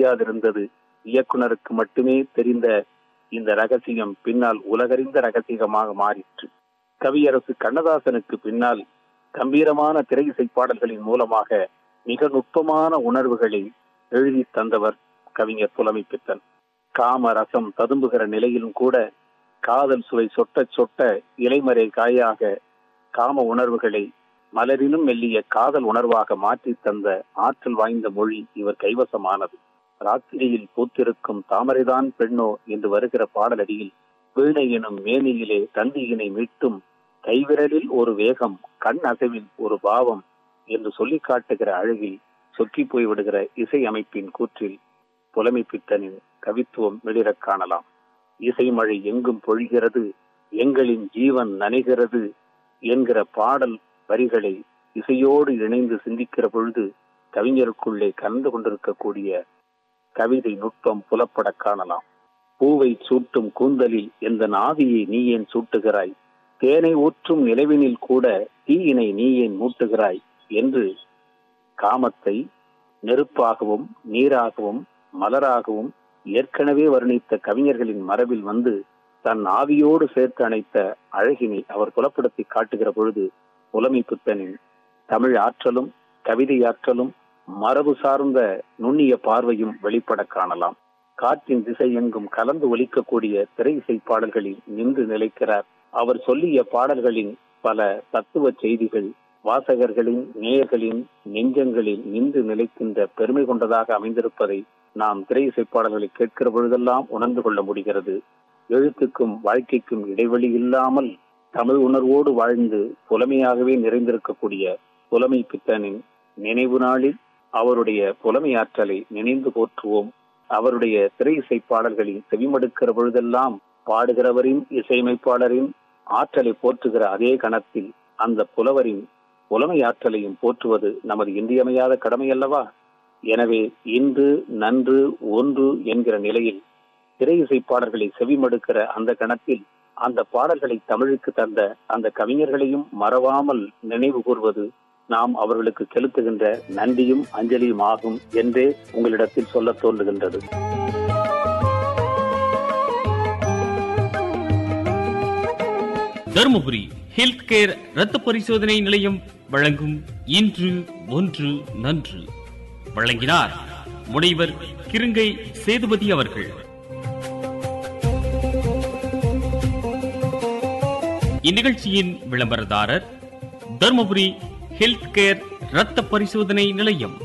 தெரியாதிருந்தது இயக்குனருக்கு மட்டுமே தெரிந்த இந்த ரகசியம் பின்னால் உலகறிந்த ரகசியமாக மாறிற்று கவியரசு கண்ணதாசனுக்கு பின்னால் கம்பீரமான திரை இசை பாடல்களின் மூலமாக மிக நுட்பமான உணர்வுகளை எழுதி தந்தவர் கவிஞர் புலமைப்பித்தன் காம ரசம் ததும்புகிற நிலையிலும் கூட காதல் சுவை சொட்ட சொட்ட இலைமறை காயாக காம உணர்வுகளை மலரிலும் மெல்லிய காதல் உணர்வாக மாற்றி தந்த ஆற்றல் வாய்ந்த மொழி இவர் கைவசமானது ராத்திரியில் பூத்திருக்கும் தாமரைதான் பெண்ணோ என்று வருகிற பாடலடியில் வீணை எனும் மேனியிலே தந்தியினை மீட்டும் கைவிரலில் ஒரு வேகம் கண் அசைவில் ஒரு பாவம் என்று சொல்லி காட்டுகிற அழகில் சொக்கி போய்விடுகிற இசை அமைப்பின் கூற்றில் புலமைப்பித்தனின் கவித்துவம் வெளிரக் காணலாம் இசை மழை எங்கும் பொழிகிறது எங்களின் ஜீவன் நனைகிறது என்கிற பாடல் வரிகளை இசையோடு இணைந்து சிந்திக்கிற பொழுது கவிஞருக்குள்ளே கலந்து கொண்டிருக்கக்கூடிய கவிதை நுட்பம் புலப்பட காணலாம் பூவை சூட்டும் கூந்தலில் எந்த நாவியை நீ ஏன் சூட்டுகிறாய் தேனை ஊற்றும் நிலவினில் கூட தீயினை நீ ஏன் மூட்டுகிறாய் என்று காமத்தை நெருப்பாகவும் நீராகவும் மலராகவும் ஏற்கனவே வர்ணித்த கவிஞர்களின் மரபில் வந்து தன் ஆவியோடு சேர்த்து அணைத்த அழகினை அவர் புலப்படுத்தி காட்டுகிற பொழுது புலமை புத்தனின் தமிழ் ஆற்றலும் கவிதை ஆற்றலும் மரபு சார்ந்த நுண்ணிய பார்வையும் வெளிப்பட காணலாம் காற்றின் திசை எங்கும் கலந்து ஒலிக்கக்கூடிய திரை இசை பாடல்களில் நின்று நிலைக்கிறார் அவர் சொல்லிய பாடல்களின் பல தத்துவ செய்திகள் வாசகர்களின் நேயர்களின் நெஞ்சங்களில் நின்று நிலைக்கின்ற பெருமை கொண்டதாக அமைந்திருப்பதை நாம் திரை இசை பாடல்களை கேட்கிற பொழுதெல்லாம் உணர்ந்து கொள்ள முடிகிறது எழுத்துக்கும் வாழ்க்கைக்கும் இடைவெளி இல்லாமல் தமிழ் உணர்வோடு வாழ்ந்து புலமையாகவே நிறைந்திருக்கக்கூடிய புலமை பித்தனின் நினைவு நாளில் அவருடைய புலமை ஆற்றலை நினைந்து போற்றுவோம் அவருடைய திரை இசை பாடல்களில் செவிமடுக்கிற பொழுதெல்லாம் பாடுகிறவரின் இசையமைப்பாளரின் ஆற்றலை போற்றுகிற அதே கணத்தில் அந்த புலவரின் புலமை ஆற்றலையும் போற்றுவது நமது இன்றியமையாத கடமை அல்லவா எனவே இன்று நன்று ஒன்று என்கிற நிலையில் திரை இசை பாடல்களை செவிமடுக்கிற அந்த கணத்தில் அந்த பாடல்களை தமிழுக்கு தந்த அந்த கவிஞர்களையும் மறவாமல் நினைவு கூர்வது நாம் அவர்களுக்கு செலுத்துகின்ற நன்றியும் அஞ்சலியும் ஆகும் என்றே உங்களிடத்தில் சொல்ல தோன்றுகின்றது தருமபுரி ஹெல்த் கேர் ரத்த பரிசோதனை நிலையம் வழங்கும் இன்று ஒன்று நன்று வழங்கினார் முனைவர் கிருங்கை சேதுபதி அவர்கள் இந்நிகழ்ச்சியின் விளம்பரதாரர் தருமபுரி ஹெல்த் கேர் ரத்த பரிசோதனை நிலையம்